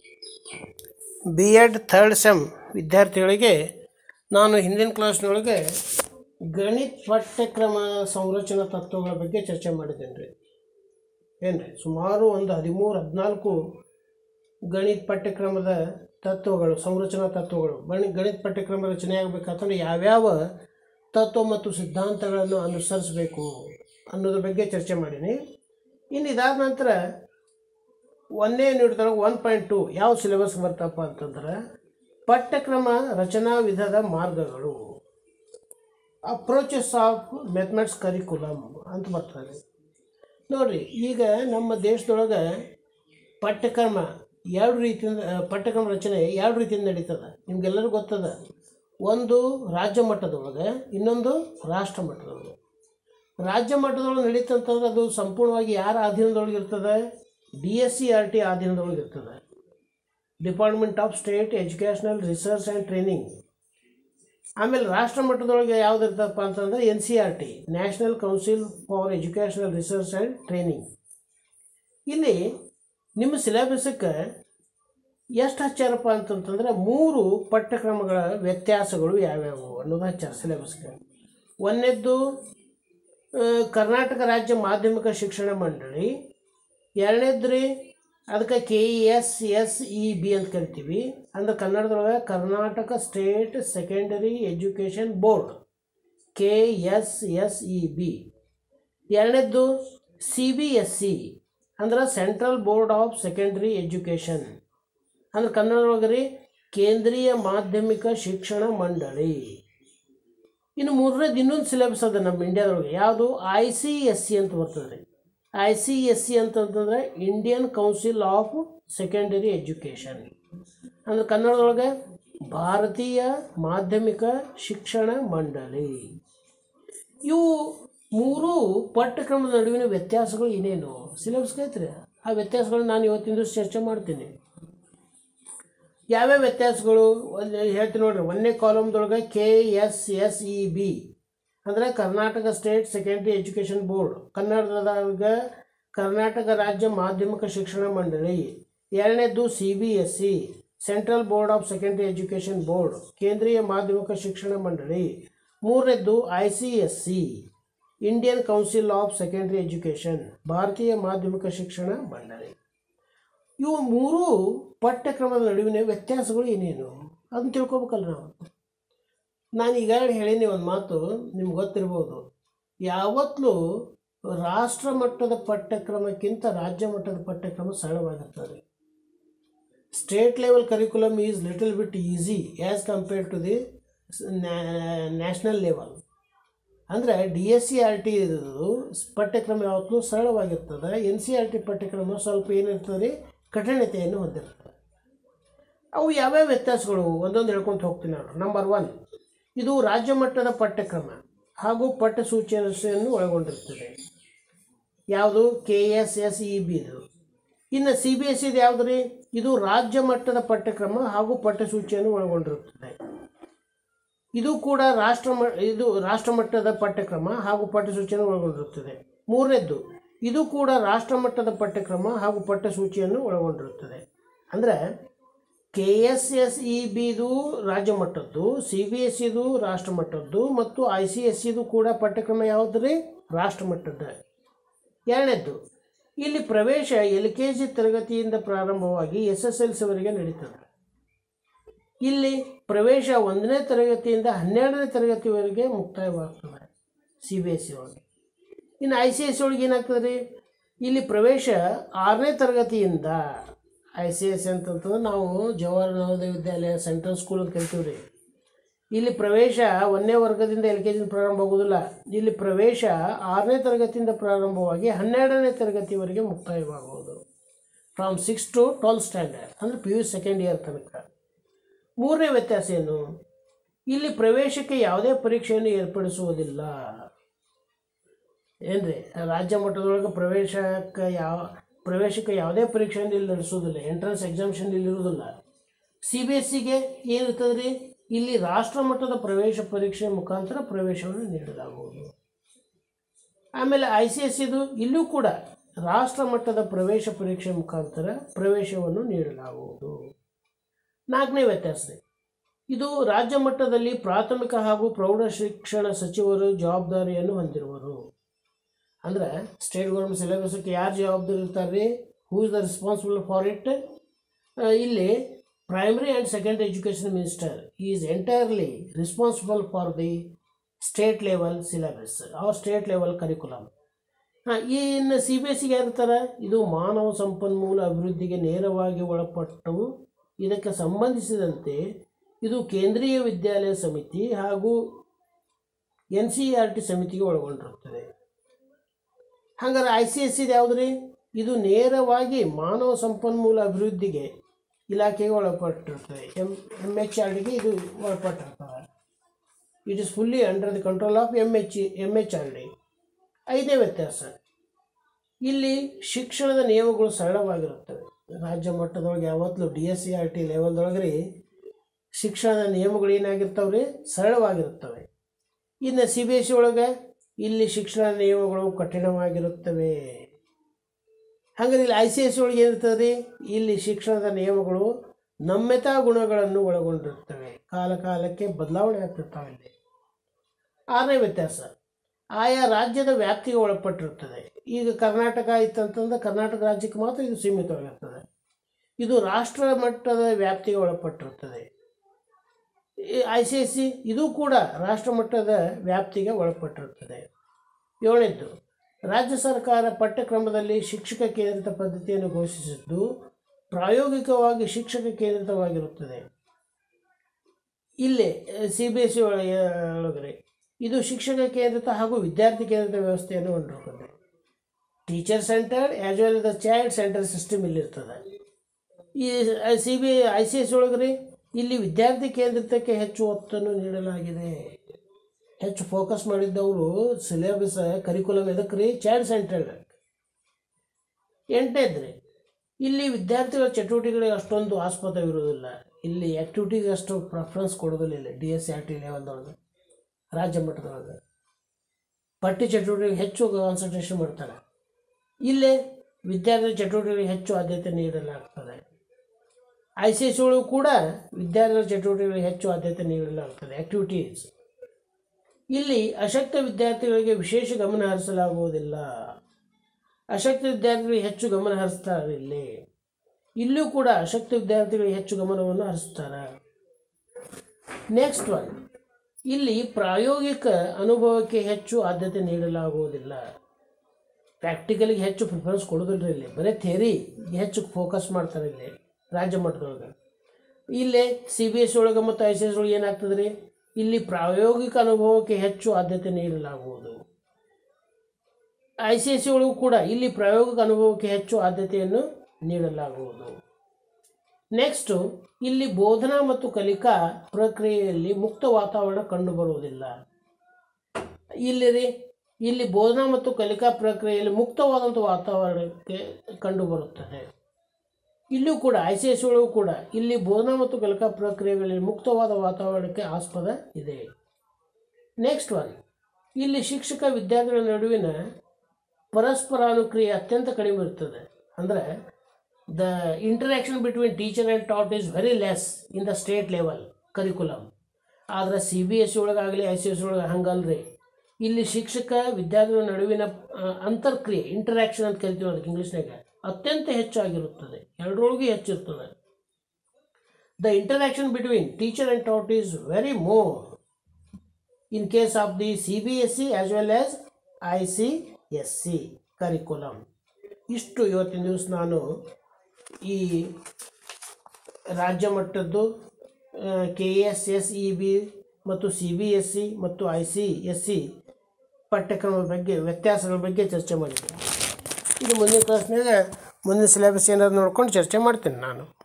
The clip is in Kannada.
ಬಿ ಎಡ್ ಥರ್ಡ್ ಸೆಮ್ ವಿದ್ಯಾರ್ಥಿಗಳಿಗೆ ನಾನು ಹಿಂದಿನ ಕ್ಲಾಸ್ನೊಳಗೆ ಗಣಿತ ಪಠ್ಯಕ್ರಮ ಸಂರಚನಾ ತತ್ವಗಳ ಬಗ್ಗೆ ಚರ್ಚೆ ಮಾಡಿದ್ದೇನೆ ರೀ ಏನು ರೀ ಸುಮಾರು ಒಂದು ಹದಿಮೂರು ಹದಿನಾಲ್ಕು ಗಣಿತ ಪಠ್ಯಕ್ರಮದ ತತ್ವಗಳು ಸಂರಚನಾ ತತ್ವಗಳು ಗಣಿ ಗಣಿತ ಪಠ್ಯಕ್ರಮ ರಚನೆ ಆಗಬೇಕಂತಂದ್ರೆ ಯಾವ್ಯಾವ ತತ್ವ ಮತ್ತು ಸಿದ್ಧಾಂತಗಳನ್ನು ಅನುಸರಿಸಬೇಕು ಅನ್ನೋದ್ರ ಬಗ್ಗೆ ಚರ್ಚೆ ಮಾಡೀನಿ ಇನ್ನು ಇದಾದ ನಂತರ ಒಂದೇ ಯೂನಿಟ್ದೊಳಗೆ ಒನ್ ಪಾಯಿಂಟ್ ಟು ಯಾವ ಸಿಲೆಬಸ್ ಬರ್ತಪ್ಪ ಅಂತಂದ್ರೆ ಪಠ್ಯಕ್ರಮ ರಚನಾ ವಿಧದ ಮಾರ್ಗಗಳು ಅಪ್ರೋಚಸ್ ಆಫ್ ಮೆಥಮೆಟ್ಸ್ ಕರಿಕ್ಯುಲಮ್ ಅಂತ ಬರ್ತದೆ ನೋಡಿರಿ ಈಗ ನಮ್ಮ ದೇಶದೊಳಗೆ ಪಠ್ಯಕ್ರಮ ಎರಡು ರೀತಿಯಿಂದ ಆ, ಪಠ್ಯಕ್ರಮ ರಚನೆ ಎರಡು ರೀತಿಯಿಂದ ನಡೀತದೆ ನಿಮ್ಗೆಲ್ಲರಿಗೂ ಗೊತ್ತದ ಒಂದು ರಾಜ್ಯ ಮಟ್ಟದೊಳಗೆ ಇನ್ನೊಂದು ರಾಷ್ಟ್ರ ಮಟ್ಟದೊಳಗೆ ರಾಜ್ಯ ಮಟ್ಟದೊಳಗೆ ನಡೀತಂತಂದ್ರೆ ಅದು ಸಂಪೂರ್ಣವಾಗಿ ಯಾರ ಅಧೀನದೊಳಗೆ ಇರ್ತದೆ D S C R T ಅಧೀನದೊಳಗೆ ಇರ್ತದೆ department of state educational research and training ಆಮೇಲೆ ರಾಷ್ಟ್ರ ಮಟ್ಟದೊಳಗೆ ಯಾವ್ದು ಇರ್ತಪ್ಪ ಅಂತಂದ್ರೆ N C R T national council for educational research and training ಇಲ್ಲಿ ನಿಮ್ಮ ಸಿಲೆಬಸ್ಕ್ಕೆ ಎಷ್ಟು ಹಚ್ಚಾರಪ್ಪ ಅಂತಂತಂದ್ರೆ ಮೂರು ಪಠ್ಯಕ್ರಮಗಳ ವ್ಯತ್ಯಾಸಗಳು ಯಾವ್ಯಾವು ಅನ್ನೋದು ಹಚ್ಚಾರ ಸಿಲೆಬಸ್ಗೆ ಒಂದನೇದ್ದು ಆ, ಕರ್ನಾಟಕ ರಾಜ್ಯ ಮಾಧ್ಯಮಿಕ ಶಿಕ್ಷಣ ಮಂಡಳಿ ಎರಡನೇದು ರೀ ಅದಕ್ಕೆ K E S S E B ಅಂತ ಕರಿತೀವಿ ಅಂದ್ರೆ ಕನ್ನಡದೊಳಗೆ Karnataka state secondary education board K S S E B ಎರಡನೇದ್ದು ಸಿ ಬಿ ಎಸ್ ಸಿ ಅಂದ್ರೆ central board of secondary education ಅಂದ್ರೆ ಕನ್ನಡದೊಳಗೆ ರೀ ಕೇಂದ್ರೀಯ ಮಾಧ್ಯಮಿಕ ಶಿಕ್ಷಣ ಮಂಡಳಿ ಇನ್ನು ಮೂರನೇದು ಇನ್ನೊಂದು ಸಿಲೆಬಸ್ ಅದ ನಮ್ಮ ಇಂಡಿಯಾದೊಳಗೆ ಯಾವುದು ಐ ಸಿ ಎಸ್ ಸಿ ಅಂತ ಬರ್ತದೆ ರೀ ಐ ಸಿ ಎಸ್ ಸಿ ಅಂತಂತಂದ್ರೆ Indian council of secondary education ಅಂದ್ರೆ ಕನ್ನಡದೊಳಗೆ ಭಾರತೀಯ ಮಾಧ್ಯಮಿಕ ಶಿಕ್ಷಣ ಮಂಡಳಿ ಇವು ಮೂರು ಪಠ್ಯಕ್ರಮದ ನಡುವಿನ ವ್ಯತ್ಯಾಸಗಳು ಏನೇನು ಸಿಲೆಬಸ್ಗೆ ಐತ್ರಿ ಆ ವ್ಯತ್ಯಾಸಗಳನ್ನ ನಾನು ಇವತ್ತಿನ ದಿವಸ ಚರ್ಚೆ ಮಾಡ್ತೀನಿ ಯಾವ್ಯಾವ ವ್ಯತ್ಯಾಸಗಳು ಒಂದು ಹೇಳ್ತೀನಿ ನೋಡ್ರಿ ಒಂದನೇ ಕಾಲಮ್ದೊಳಗೆ K S S E B ಅಂದರೆ Karnataka state secondary education board ಕನ್ನಡದಾಗ ಕರ್ನಾಟಕ ರಾಜ್ಯ ಮಾಧ್ಯಮಿಕ ಶಿಕ್ಷಣ ಮಂಡಳಿ ಎರಡನೇದ್ದು C B S C central board of secondary education board ಕೇಂದ್ರೀಯ ಮಾಧ್ಯಮಿಕ ಶಿಕ್ಷಣ ಮಂಡಳಿ ಮೂರನೇದ್ದು I C S C Indian council of secondary education ಭಾರತೀಯ ಮಾಧ್ಯಮಿಕ ಶಿಕ್ಷಣ ಮಂಡಳಿ ಇವು ಮೂರು ಪಠ್ಯಕ್ರಮದ ನಡುವಿನ ವ್ಯತ್ಯಾಸಗಳು ಏನೇನು ಅದನ್ನ ತಿಳ್ಕೊಬೇಕಲ್ಲ ನಾವು ನಾನು ಈಗಾಗಲೇ ಹೇಳೀನಿ ಒಂದು ಮಾತು ನಿಮ್ಗೆ ಗೊತ್ತಿರ್ಬೋದು ಯಾವತ್ತೂ ರಾಷ್ಟ್ರ ಮಟ್ಟದ ಪಠ್ಯಕ್ರಮಕ್ಕಿಂತ ರಾಜ್ಯ ಮಟ್ಟದ ಪಠ್ಯಕ್ರಮ ಸರಳವಾಗಿರ್ತದೆ state level curriculum is little bit easy as compared to the national level ಅಂದರೆ D S C R T ಇದು ಪಠ್ಯಕ್ರಮ ಯಾವತ್ತೂ ಸರಳವಾಗಿರ್ತದೆ ಎನ್ ಸಿ ಆರ್ ಟಿ ಪಠ್ಯಕ್ರಮ ಸ್ವಲ್ಪ ಏನಿರ್ತದೆ ರೀ ಕಠಿಣತೆಯನ್ನು ಹೊಂದಿರ್ತದೆ ಅವು ಯಾವ್ಯಾವ ವ್ಯತ್ಯಾಸಗಳು ಒಂದೊಂದು ಹೇಳ್ಕೊಂತ ಹೋಗ್ತೀನಿ ನಾನು ನಂಬರ್ ಒನ್ ಇದು ರಾಜ್ಯ ಮಟ್ಟದ ಪಠ್ಯಕ್ರಮ ಹಾಗೂ ಪಠ್ಯಸೂಚಿಯನ್ನು ಒಳಗೊಂಡಿರ್ತದೆ ಯಾವುದು K S S E B ಇದು ಇನ್ನು ಸಿ ಬಿ ಎಸ್ ಇದು ಯಾವುದು ರೀ ಇದು ರಾಜ್ಯ ಮಟ್ಟದ ಪಠ್ಯಕ್ರಮ ಹಾಗೂ ಪಠ್ಯಸೂಚಿಯನ್ನು ಒಳಗೊಂಡಿರುತ್ತದೆ ಇದು ಕೂಡ ರಾಷ್ಟ್ರ ಮ ಇದು ರಾಷ್ಟ್ರ ಮಟ್ಟದ ಪಠ್ಯಕ್ರಮ ಹಾಗೂ ಪಠ್ಯಸೂಚಿಯನ್ನು ಒಳಗೊಂಡಿರುತ್ತದೆ ಮೂರನೇದ್ದು ಇದು ಕೂಡ ರಾಷ್ಟ್ರ ಮಟ್ಟದ ಪಠ್ಯಕ್ರಮ ಹಾಗೂ ಪಠ್ಯಸೂಚಿಯನ್ನು ಒಳಗೊಂಡಿರುತ್ತದೆ ಅಂದರೆ ಕೆ ಎಸ್ ಎಸ್ ಇ ಬಿದು ರಾಜ್ಯ ಮಟ್ಟದ್ದು ಸಿ ಬಿ ಎಸ್ ಇದು ರಾಷ್ಟ್ರ ಮಟ್ಟದ್ದು ಮತ್ತು ಐ ಸಿ ಎಸ್ ಇದು ಕೂಡ ಪಠ್ಯಕ್ರಮ ಯಾವುದು ರೀ ರಾಷ್ಟ್ರ ಮಟ್ಟದ ಎರಡನೇದ್ದು ಇಲ್ಲಿ ಪ್ರವೇಶ ಎಲ್ ಕೆ ಜಿ ತರಗತಿಯಿಂದ ಪ್ರಾರಂಭವಾಗಿ ಎಸ್ ಎಸ್ ಎಲ್ ಸಿವರೆಗೆ ನಡೀತದೆ ಇಲ್ಲಿ ಪ್ರವೇಶ ಒಂದನೇ ತರಗತಿಯಿಂದ ಹನ್ನೆರಡನೇ ತರಗತಿವರೆಗೆ ಮುಕ್ತಾಯವಾಗ್ತದೆ ಸಿ ಬಿ ಎಸ್ ಸಿ ಒಳಗೆ ಇನ್ನು ಐ ಸಿ ಎಸ್ ಒಳಗೆ ಏನಾಗ್ತದೆ ರೀ ಇಲ್ಲಿ ಪ್ರವೇಶ ಆರನೇ ತರಗತಿಯಿಂದ ಐ ಸಿ ಎಸ್ ಅಂತಂತಂದ್ರೆ ನಾವು ಜವಾಹರ್ ನವೋದಯ ವಿದ್ಯಾಲಯ ಸೆಂಟ್ರಲ್ ಸ್ಕೂಲ್ ಅಂತ ಕರಿತೀವಿ ರೀ ಇಲ್ಲಿ ಪ್ರವೇಶ ಒಂದನೇ ವರ್ಗದಿಂದ ಎಲ್ ಕೆ ಜಿಯಿಂದ ಪ್ರಾರಂಭ ಆಗೋದಿಲ್ಲ ಇಲ್ಲಿ ಪ್ರವೇಶ ಆರನೇ ತರಗತಿಯಿಂದ ಪ್ರಾರಂಭವಾಗಿ ಹನ್ನೆರಡನೇ ತರಗತಿವರೆಗೆ ಮುಕ್ತಾಯವಾಗುವುದು from six to twelfth standard ಅಂದರೆ ಪಿ ಯು ಸೆಕೆಂಡ್ ಇಯರ್ ತನಕ ಮೂರನೇ ವ್ಯತ್ಯಾಸ ಏನು ಇಲ್ಲಿ ಪ್ರವೇಶಕ್ಕೆ ಯಾವುದೇ ಪರೀಕ್ಷೆಯನ್ನು ಏರ್ಪಡಿಸುವುದಿಲ್ಲ ಏನ್ರಿ ರಾಜ್ಯ ಮಟ್ಟದೊಳಗೆ ಪ್ರವೇಶಕ್ಕೆ ಯಾವ ಪ್ರವೇಶಕ್ಕೆ ಯಾವುದೇ ಪರೀಕ್ಷೆಯನ್ನು ಇಲ್ಲಿ ನಡೆಸೋದಿಲ್ಲ ಎಂಟ್ರೆನ್ಸ್ ಎಕ್ಸಾಮಿಷನ್ ಇಲ್ಲಿ ಇರುವುದಿಲ್ಲ ಸಿ ಬಿ ಎಸ್ ಸಿಗೆ ಏನಿರ್ತದೆ ರೀ ಇಲ್ಲಿ ರಾಷ್ಟ್ರ ಮಟ್ಟದ ಪ್ರವೇಶ ಪರೀಕ್ಷೆ ಮುಖಾಂತರ ಪ್ರವೇಶವನ್ನು ನೀಡಲಾಗುವುದು ಆಮೇಲೆ ಐ ಸಿ ಎಸ್ ಇದು ಇಲ್ಲೂ ಕೂಡ ರಾಷ್ಟ್ರ ಮಟ್ಟದ ಪ್ರವೇಶ ಪರೀಕ್ಷೆ ಮುಖಾಂತರ ಪ್ರವೇಶವನ್ನು ನೀಡಲಾಗುವುದು ನಾಲ್ಕನೇ ವ್ಯತ್ಯಾಸ ಇದು ರಾಜ್ಯ ಮಟ್ಟದಲ್ಲಿ ಪ್ರಾಥಮಿಕ ಹಾಗೂ ಪ್ರೌಢ ಶಿಕ್ಷಣ ಸಚಿವರು ಜವಾಬ್ದಾರಿಯನ್ನು ಹೊಂದಿರುವರು ಅಂದ್ರೆ ಸ್ಟೇಟ್ ಗೌರ್ಮೆಂಟ್ ಸಿಲೆಬಸ್ಗೆ ಯಾರು ಜವಾಬ್ದಾರಿ ಇರ್ತಾರೆ ರೀ who is the responsible for it ಇಲ್ಲಿ primary and secondary education minister is entirely responsible for the state level syllabus or state level curriculum ಹಾಂ ಇನ್ನು ಸಿ ಬಿ ಎಸ್ ಸಿಗೆ ಯಾರಿರ್ತಾರೆ ಇದು ಮಾನವ ಸಂಪನ್ಮೂಲ ಅಭಿವೃದ್ಧಿಗೆ ನೇರವಾಗಿ ಒಳಪಟ್ಟು ಇದಕ್ಕೆ ಸಂಬಂಧಿಸಿದಂತೆ ಇದು ಕೇಂದ್ರೀಯ ವಿದ್ಯಾಲಯ ಸಮಿತಿ ಹಾಗೂ ಎನ್ ಸಿ ಆರ್ ಟಿ ಸಮಿತಿಗೆ ಒಳಗೊಂಡಿರುತ್ತದೆ ಹಾಗಾದ್ರೆ ಐ ಸಿ ಎಸ್ ಇದು ಯಾವುದು ರೀ ಇದು ನೇರವಾಗಿ ಮಾನವ ಸಂಪನ್ಮೂಲ ಅಭಿವೃದ್ಧಿಗೆ ಇಲಾಖೆಗೆ ಒಳಪಟ್ಟಿರ್ತದೆ ಎಮ್ ಎಮ್ ಎಚ್ ಆರ್ ಡಿಗೆ ಇದು ಒಳಪಟ್ಟಿರ್ತದೆ it is fully under the control of M H M H R D ಐದನೇ ವ್ಯತ್ಯಾಸ ಇಲ್ಲಿ ಶಿಕ್ಷಣದ ನಿಯಮಗಳು ಸರಳವಾಗಿರುತ್ತವೆ ರಾಜ್ಯ ಮಟ್ಟದೊಳಗೆ ಯಾವತ್ತೂ D S C R T ಲೆವೆಲ್ದೊಳಗೆ ರೀ ಶಿಕ್ಷಣದ ನಿಯಮಗಳು ಏನಾಗಿರ್ತಾವೆ ರೀ ಸರಳವಾಗಿರುತ್ತವೆ ಇನ್ನು ಸಿ ಬಿ ಎಸ್ ಸಿ ಒಳಗೆ ಇಲ್ಲಿ ಶಿಕ್ಷಣ ನಿಯಮಗಳು ಕಠಿಣವಾಗಿರುತ್ತವೆ ಹಾಗಾದ್ರೆ ಇಲ್ಲಿ ಐ ಸಿ ಎಸ್ ಸಿ ಒಳಗೆ ಏನಿರ್ತದೆ ರೀ ಇಲ್ಲಿ ಶಿಕ್ಷಣದ ನಿಯಮಗಳು ನಮ್ಯತಾ ಗುಣಗಳನ್ನು ಒಳಗೊಂಡಿರ್ತವೆ ಕಾಲ ಕಾಲಕ್ಕೆ ಬದಲಾವಣೆ ಆಗ್ತಿರ್ತಾವೆ ಇಲ್ಲಿ ಆರನೇ ವ್ಯತ್ಯಾಸ ಆಯಾ ರಾಜ್ಯದ ವ್ಯಾಪ್ತಿಗೆ ಒಳಪಟ್ಟಿರುತ್ತದೆ ಈಗ ಕರ್ನಾಟಕ ಇತ್ತಂತಂದ್ರೆ ಕರ್ನಾಟಕ ರಾಜ್ಯಕ್ಕೆ ಮಾತ್ರ ಇದು ಸೀಮಿತವಾಗಿರ್ತದೆ ಇದು ರಾಷ್ಟ್ರ ಮಟ್ಟದ ವ್ಯಾಪ್ತಿಗೆ ಒಳಪಟ್ಟಿರುತ್ತದೆ ಐ ಸಿ ಎಸ್ ಸಿ ಇದು ಕೂಡ ರಾಷ್ಟ್ರ ಮಟ್ಟದ ವ್ಯಾಪ್ತಿಗೆ ಒಳಪಟ್ಟಿರುತ್ತದೆ ಏಳನೇದ್ದು ರಾಜ್ಯ ಸರ್ಕಾರ ಪಠ್ಯಕ್ರಮದಲ್ಲಿ ಶಿಕ್ಷಕ ಕೇಂದ್ರಿತ ಪದ್ಧತಿಯನ್ನು ಘೋಷಿಸಿದ್ದು ಪ್ರಾಯೋಗಿಕವಾಗಿ ಶಿಕ್ಷಕ ಕೇಂದ್ರಿತವಾಗಿರುತ್ತದೆ ಇಲ್ಲಿ ಸಿ ಬಿ ಎಸ್ ಸಿ ಒಳಗಡೆ ಇದು ಶಿಕ್ಷಕ ಕೇಂದ್ರಿತ ಹಾಗೂ ವಿದ್ಯಾರ್ಥಿ ಕೇಂದ್ರಿತ ವ್ಯವಸ್ಥೆಯನ್ನು ಹೊಂದಿರುತ್ತದೆ teacher centre as well the child centre system ಇಲ್ಲಿರ್ತದೆ ಈ C B I C S ಒಳಗ್ರಿ ಇಲ್ಲಿ ವಿದ್ಯಾರ್ಥಿ ಕೇಂದ್ರಿತಕ್ಕೆ ಹೆಚ್ಚು ಒತ್ತನ್ನು ನೀಡಲಾಗಿದೆ ಹೆಚ್ಚು ಫೋಕಸ್ ಮಾಡಿದ್ದವರು ಸಿಲೆಬಸ್ ಕರಿಕ್ಯುಲಮ್ ಎದಕ್ಕೆ ರೀ ಚೈಲ್ಡ್ ಸೆಂಟರ್ಡ್ ಎಂಟನೇದ್ರಿ ಇಲ್ಲಿ ವಿದ್ಯಾರ್ಥಿಗಳ ಚಟುವಟಿಕೆಗಳಿಗೆ ಅಷ್ಟೊಂದು ಆಸ್ಪದವಿರುವುದಿಲ್ಲ ಇಲ್ಲಿ ಆ್ಯಕ್ಟಿವಿಟೀಸ್ ಅಷ್ಟು ಪ್ರಿಫರೆನ್ಸ್ ಕೊಡೋದಿಲ್ಲ ಇಲ್ಲಿ ಡಿ ಎಸ್ ಆರ್ ಟಿ ಲೆವೆಲ್ದೊಳಗೆ ರಾಜ್ಯ ಮಟ್ಟದೊಳಗೆ ಪಠ್ಯ ಚಟುವಟಿಕೆಗೆ ಹೆಚ್ಚು ಕಾನ್ಸಂಟ್ರೇಷನ್ ಮಾಡ್ತಾರೆ ಇಲ್ಲೇ ವಿದ್ಯಾರ್ಥಿ ಚಟುವಟಿಕೆಗಳಿಗೆ ಹೆಚ್ಚು ಆದ್ಯತೆ ನೀಡಲಾಗ್ತದೆ ಐ ಸಿ ಎಸ್ ಒಳಗೂ ಕೂಡ ವಿದ್ಯಾರ್ಥಿಗಳ ಚಟುವಟಿಕೆಗಳಿಗೆ ಹೆಚ್ಚು ಆದ್ಯತೆ ನೀಡಲಾಗ್ತದೆ ಆ್ಯಕ್ಟಿವಿಟೀಸ್ ಇಲ್ಲಿ ಅಶಕ್ತ ವಿದ್ಯಾರ್ಥಿಗಳಿಗೆ ವಿಶೇಷ ಗಮನ ಹರಿಸಲಾಗುವುದಿಲ್ಲ ಅಶಕ್ತ ವಿದ್ಯಾರ್ಥಿಗಳಿಗೆ ಹೆಚ್ಚು ಗಮನ ಹರಿಸ್ತಾರೆ ಇಲ್ಲಿ ಇಲ್ಲೂ ಕೂಡ ಅಶಕ್ತ ವಿದ್ಯಾರ್ಥಿಗಳಿಗೆ ಹೆಚ್ಚು ಗಮನವನ್ನು ಹರಿಸ್ತಾರೆ ನೆಕ್ಸ್ಟ್ ಒನ್ ಇಲ್ಲಿ ಪ್ರಾಯೋಗಿಕ ಅನುಭವಕ್ಕೆ ಹೆಚ್ಚು ಆದ್ಯತೆ ನೀಡಲಾಗುವುದಿಲ್ಲ ಪ್ರಾಕ್ಟಿಕಲಿಗೆ ಹೆಚ್ಚು ಪ್ರಿಫರೆನ್ಸ್ ಕೊಡೋದಿಲ್ಲ ಇಲ್ಲಿ ಬರೀ ಥೇರಿ ಹೆಚ್ಚು ಫೋಕಸ್ ಮಾಡ್ತಾರೆ ಇಲ್ಲಿ ರಾಜ್ಯ ಮಟ್ಟದೊಳಗೆ ಇಲ್ಲೇ ಸಿ ಬಿ ಎಸ್ ಒಳಗೆ ಮತ್ತು ಐ ಸಿ ಎಸ್ ಒಳಗೆ ಏನಾಗ್ತದೆ ರೀ ಇಲ್ಲಿ ಪ್ರಾಯೋಗಿಕ ಅನುಭವಕ್ಕೆ ಹೆಚ್ಚು ಆದ್ಯತೆ ನೀಡಲಾಗುವುದು ಐ ಸಿ ಎಸ್ ಸಿ ಒಳಗೂ ಕೂಡ ಇಲ್ಲಿ ಪ್ರಾಯೋಗಿಕ ಅನುಭವಕ್ಕೆ ಹೆಚ್ಚು ಆದ್ಯತೆಯನ್ನು ನೀಡಲಾಗುವುದು ನೆಕ್ಸ್ಟು ಇಲ್ಲಿ ಬೋಧನಾ ಮತ್ತು ಕಲಿಕಾ ಪ್ರಕ್ರಿಯೆಯಲ್ಲಿ ಮುಕ್ತ ವಾತಾವರಣ ಕಂಡುಬರುವುದಿಲ್ಲ ಇಲ್ಲಿ ರೀ ಇಲ್ಲಿ ಬೋಧನಾ ಮತ್ತು ಕಲಿಕಾ ಪ್ರಕ್ರಿಯೆಯಲ್ಲಿ ಮುಕ್ತವಾದಂಥ ವಾತಾವರಣಕ್ಕೆ ಕಂಡುಬರುತ್ತದೆ ಇಲ್ಲೂ ಕೂಡ ಐ ಸಿ ಎಸ್ ಒಳಗೂ ಕೂಡ ಇಲ್ಲಿ ಬೋಧನಾ ಮತ್ತು ಕಲಿಕಾ ಪ್ರಕ್ರಿಯೆಗಳಲ್ಲಿ ಮುಕ್ತವಾದ ವಾತಾವರಣಕ್ಕೆ ಆಸ್ಪದ ಇದೆ ನೆಕ್ಸ್ಟ್ ಒನ್ ಇಲ್ಲಿ ಶಿಕ್ಷಕ ವಿದ್ಯಾರ್ಥಿಗಳ ನಡುವಿನ ಪರಸ್ಪರಾನುಕ್ರಿಯೆ ಅತ್ಯಂತ ಕಡಿಮೆ ಇರ್ತದೆ ಅಂದರೆ the interaction between teacher and taught is very less in the state level curriculum ಆದರೆ ಸಿ ಬಿ ಎಸ್ ಸಿ ಒಳಗಾಗಲಿ ಐ ಸಿ ಎಸ್ ಒಳಗೆ ಹಂಗಲ್ರಿ ಇಲ್ಲಿ ಶಿಕ್ಷಕ ವಿದ್ಯಾರ್ಥಿಗಳ ನಡುವಿನ ಆ, ಅಂತರ್ಕ್ರಿಯೆ ಇಂಟರಾಕ್ಷನ್ ಅಂತ ಕರಿತೀವಿ ಅದಕ್ಕೆ ಇಂಗ್ಲೀಷ್ನಾಗ ಅತ್ಯಂತ ಹೆಚ್ಚಾಗಿರುತ್ತದೆ ಎರಡರೊಳಗೂ ಹೆಚ್ಚಿರ್ತದೆ the interaction between teacher and taught is very more in case of the C B S C as well as I C S C curriculum ಇಷ್ಟು ಇವತ್ತಿನ ದಿವಸ ನಾನು ಈ ರಾಜ್ಯ ಮಟ್ಟದ್ದು K S S E B ಮತ್ತು ಸಿ ಬಿ ಎಸ್ ಸಿ ಮತ್ತು ಐ ಸಿ ಎಸ್ ಸಿ ಪಠ್ಯಕ್ರಮದ ಬಗ್ಗೆ ವ್ಯತ್ಯಾಸಗಳ ಬಗ್ಗೆ ಚರ್ಚೆ ಮಾಡಿದ್ದೆ ಇದು ಮುಂದಿನ ಕ್ಲಾಸ್ನಾಗ ಮುಂದಿನ ಸಿಲೆಬಸ್ ಏನಾದ್ರು ನೋಡ್ಕೊಂಡು ಚರ್ಚೆ ಮಾಡ್ತೀನಿ ನಾನು